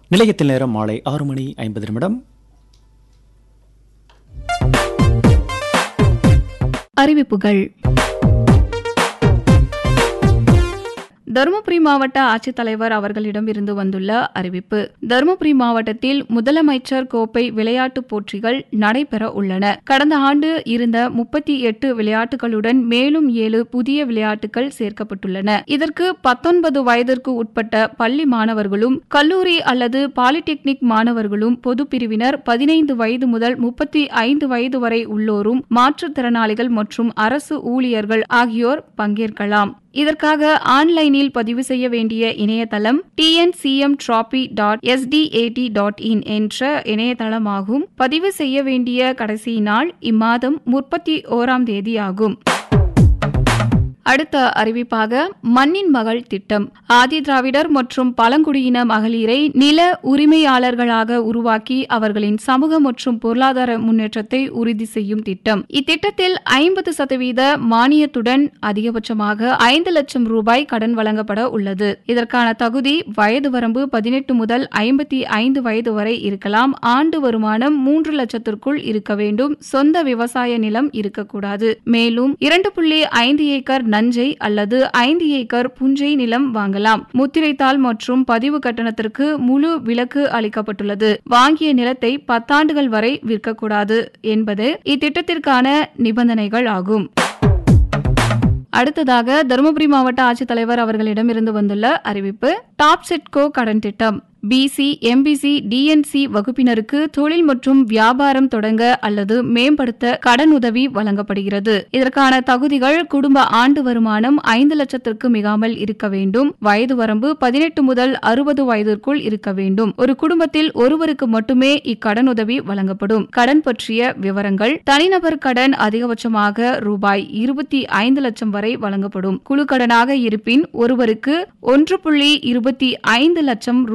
நிலையத்தில் நேரம் மாலை ஆறு மணி ஐம்பது நிமிடம் அறிவிப்புகள் தருமபுரி மாவட்ட ஆட்சித்தலைவர் அவர்களிடம் இருந்து வந்துள்ள அறிவிப்பு தருமபுரி மாவட்டத்தில் முதலமைச்சர் கோப்பை விளையாட்டுப் போட்டிகள் நடைபெற உள்ளன கடந்த ஆண்டு இருந்த முப்பத்தி எட்டு விளையாட்டுகளுடன் மேலும் ஏழு புதிய விளையாட்டுகள் சேர்க்கப்பட்டுள்ளன இதற்கு பத்தொன்பது வயதிற்கு உட்பட்ட பள்ளி மாணவர்களும் கல்லூரி அல்லது பாலிடெக்னிக் மாணவர்களும் பொது பிரிவினர் பதினைந்து வயது முதல் முப்பத்தி ஐந்து வயது வரை உள்ளோரும் மாற்றுத்திறனாளிகள் மற்றும் அரசு ஊழியர்கள் ஆகியோர் பங்கேற்கலாம் இதற்காக ஆன்லைனில் பதிவு செய்ய வேண்டிய இணையதளம் T N C M trophy dot S D A T dot in என்ற இணையதளமாகும் பதிவு செய்ய வேண்டிய கடைசி நாள் இம்மாதம் முப்பத்தி ஓராம் தேதி ஆகும் அடுத்த அறிவிப்பாக மண்ணின் மகள் திட்டம் ஆதி திராவிடர் மற்றும் பழங்குடியின மகளிரை நில உரிமையாளர்களாக உருவாக்கி அவர்களின் சமூக மற்றும் பொருளாதார முன்னேற்றத்தை உறுதி செய்யும் திட்டம் இத்திட்டத்தில் ஐம்பது சதவீத மானியத்துடன் அதிகபட்சமாக ஐந்து லட்சம் ரூபாய் கடன் வழங்கப்பட உள்ளது இதற்கான தகுதி வயது வரம்பு பதினெட்டு முதல் ஐம்பத்தி ஐந்து வயது வரை இருக்கலாம் ஆண்டு வருமானம் மூன்று லட்சத்திற்குள் இருக்க வேண்டும் சொந்த விவசாய நிலம் இருக்கக்கூடாது மேலும் இரண்டு புள்ளி ஐந்து ஏக்கர் நஞ்சை அல்லது ஐந்து ஏக்கர் புஞ்சை நிலம் வாங்கலாம் முத்திரைத்தாள் மற்றும் பதிவு கட்டணத்திற்கு முழு விலக்கு அளிக்கப்பட்டுள்ளது வாங்கிய நிலத்தை பத்தாண்டுகள் வரை விற்கக்கூடாது என்பது இத்திட்டத்திற்கான நிபந்தனைகள் ஆகும் அடுத்ததாக தருமபுரி மாவட்ட ஆட்சித்தலைவர் அவர்களிடம் இருந்து வந்துள்ள அறிவிப்பு டாப் செட்கோ கடன் திட்டம் பிசி எம்பிசி டிஎன்சி வகுப்பினருக்கு தொழில் மற்றும் வியாபாரம் தொடங்க அல்லது மேம்படுத்த கடன் உதவி வழங்கப்படுகிறது இதற்கான தகுதிகள் குடும்ப ஆண்டு வருமானம் ஐந்து லட்சத்திற்கு மிகாமல் இருக்க வேண்டும் வயது வரம்பு பதினெட்டு முதல் அறுபது வயதிற்குள் இருக்க வேண்டும் ஒரு குடும்பத்தில் ஒருவருக்கு மட்டுமே இக்கடன் உதவி வழங்கப்படும் கடன் பற்றிய விவரங்கள் தனிநபர் கடன் அதிகபட்சமாக ரூபாய் இருபத்தி ஐந்து லட்சம் வரை வழங்கப்படும் குழு கடனாக இருப்பின் ஒருவருக்கு ஒன்று புள்ளி இருபத்தி ஐந்து லட்சம்